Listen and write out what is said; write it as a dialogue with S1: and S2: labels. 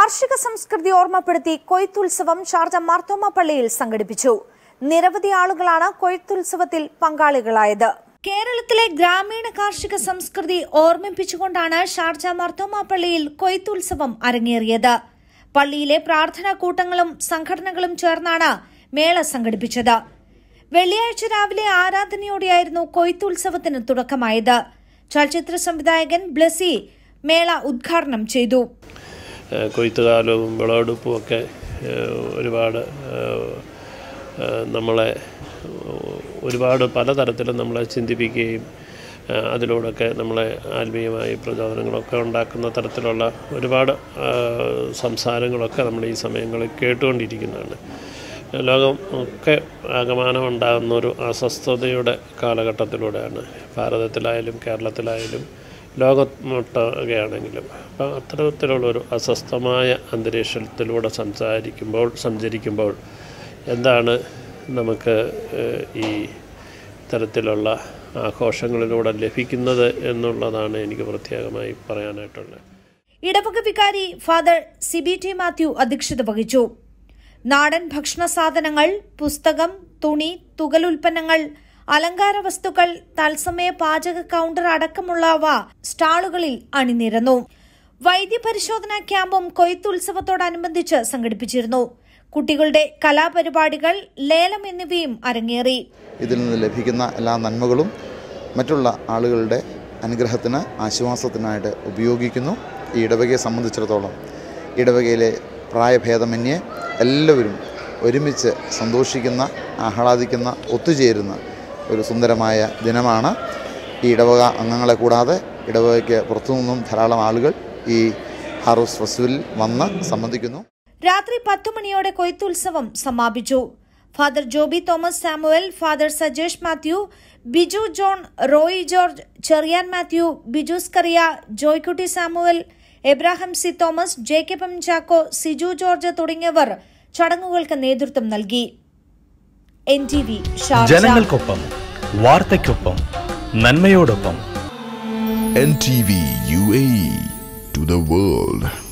S1: കാർഷിക സംസ്കൃതി ഓർമ്മപ്പെടുത്തി കൊയ്ത്തുത്സവം ഷാർജ മാർത്തോമ പള്ളിയിൽ സംഘടിപ്പിച്ചു നിരവധി ആളുകളാണ് കൊയ്ത്തുത്സവത്തിൽ പങ്കാളികളായത് കേരളത്തിലെ ഗ്രാമീണ കാർഷിക സംസ്കൃതി ഓർമ്മിപ്പിച്ചുകൊണ്ടാണ് ഷാർജ മാർത്തോമ പള്ളിയിൽ കൊയ്ത്തുത്സവം അരങ്ങേറിയത് പള്ളിയിലെ പ്രാർത്ഥനാ കൂട്ടങ്ങളും സംഘടനകളും ചേർന്നാണ് മേള സംഘടിപ്പിച്ചത് വെള്ളിയാഴ്ച രാവിലെ ആരാധനയോടെയായിരുന്നു കൊയ്ത്തുത്സവത്തിന് തുടക്കമായത് ചലച്ചിത്ര സംവിധായകൻ ബ്ലസി മേള ഉദ്ഘാടനം ചെയ്തു
S2: ഏഹ് കൊയ്ത്തുകാലവും വിളവെടുപ്പും ഒക്കെ ഏഹ് ഒരുപാട് ഏഹ് ഏഹ് നമ്മളെ ഒരുപാട് പലതരത്തിലും നമ്മളെ ചിന്തിപ്പിക്കുകയും ഏഹ് അതിലൂടെയൊക്കെ നമ്മളെ ആത്മീയമായി പ്രചോദനങ്ങളൊക്കെ ഉണ്ടാക്കുന്ന തരത്തിലുള്ള ഒരുപാട് ഏഹ് സംസാരങ്ങളൊക്കെ നമ്മൾ ഈ സമയങ്ങളിൽ കേട്ടുകൊണ്ടിരിക്കുന്നതാണ് ലോകം ഒക്കെ ആകമാനം ഉണ്ടാകുന്ന ഒരു അസ്വസ്ഥതയുടെ കാലഘട്ടത്തിലൂടെയാണ് ഭാരതത്തിലായാലും കേരളത്തിലായാലും ലോകമൊട്ടാകെയാണെങ്കിലും അപ്പം അത്തരത്തിലുള്ളൊരു അസ്വസ്ഥമായ അന്തരീക്ഷത്തിലൂടെ സംസാരിക്കുമ്പോൾ സഞ്ചരിക്കുമ്പോൾ എന്താണ് നമുക്ക് ഏഹ്, ഈ തരത്തിലുള്ള ആഘോഷങ്ങളിലൂടെ ലഭിക്കുന്നത് എന്നുള്ളതാണ് എനിക്ക് പ്രത്യേകമായി പറയാനായിട്ടുള്ളത്
S1: ഇടവക വികാരി ഫാദർ സിബി ടി മാത്യു അധ്യക്ഷത വഹിച്ചു നാടൻ ഭക്ഷണ സാധനങ്ങൾ പുസ്തകം തുണി തുകലുൽപ്പന്നങ്ങൾ അലങ്കാര വസ്തുക്കൾ തത്സമയ പാചക കൗണ്ടർ അടക്കമുള്ളവ സ്റ്റാളുകളിൽ അണിനിരന്നു വൈദ്യപരിശോധനാ ക്യാമ്പും കൊയ്ത്തുത്സവത്തോടനുബന്ധിച്ച് സംഘടിപ്പിച്ചിരുന്നു കുട്ടികളുടെ കലാപരിപാടികൾ ലേലം എന്നിവയും അരങ്ങേറി
S3: ഇതിൽ നിന്ന് ലഭിക്കുന്ന എല്ലാ നന്മകളും മറ്റുള്ള ആളുകളുടെ അനുഗ്രഹത്തിന് ആശ്വാസത്തിനായിട്ട് ഉപയോഗിക്കുന്നു ഈ ഇടവകയെ സംബന്ധിച്ചിടത്തോളം ഇടവകയിലെ പ്രായഭേദമന്യേ എല്ലാവരും ഒരുമിച്ച് സന്തോഷിക്കുന്ന ആഹ്ലാദിക്കുന്ന ഒത്തുചേരുന്ന ഒരു സുന്ദരമായ ദിനമാണ് ഈ ഇടവക അംഗങ്ങളെ കൂടാതെ ഇടവകയ്ക്ക് പുറത്തുനിന്നും ധാരാളം ആളുകൾ ഈ ഹാർവസ്റ്റ് ഫെസ്റ്റിവലിൽ വന്ന് സംബന്ധിക്കുന്നു
S1: രാത്രി പത്തു മണിയോടെ കൊയ്ത്തുത്സവം സമാപിച്ചു father Joby Thomas Samuel father Sajesh Mathew Biju John Roy George Cherian Mathew Biju Scaria Joykutty Samuel Abraham C Thomas Jacob M Chacko Siju George തുടങ്ങിയവർ ചടങ്ങുകൾക്ക് നേതൃത്വം നൽകി എൻ ടി വി
S4: ജനങ്ങൾക്കൊപ്പം വാർത്തയ്ക്കൊപ്പം നന്മയോടൊപ്പം
S5: NTV UAE to the world.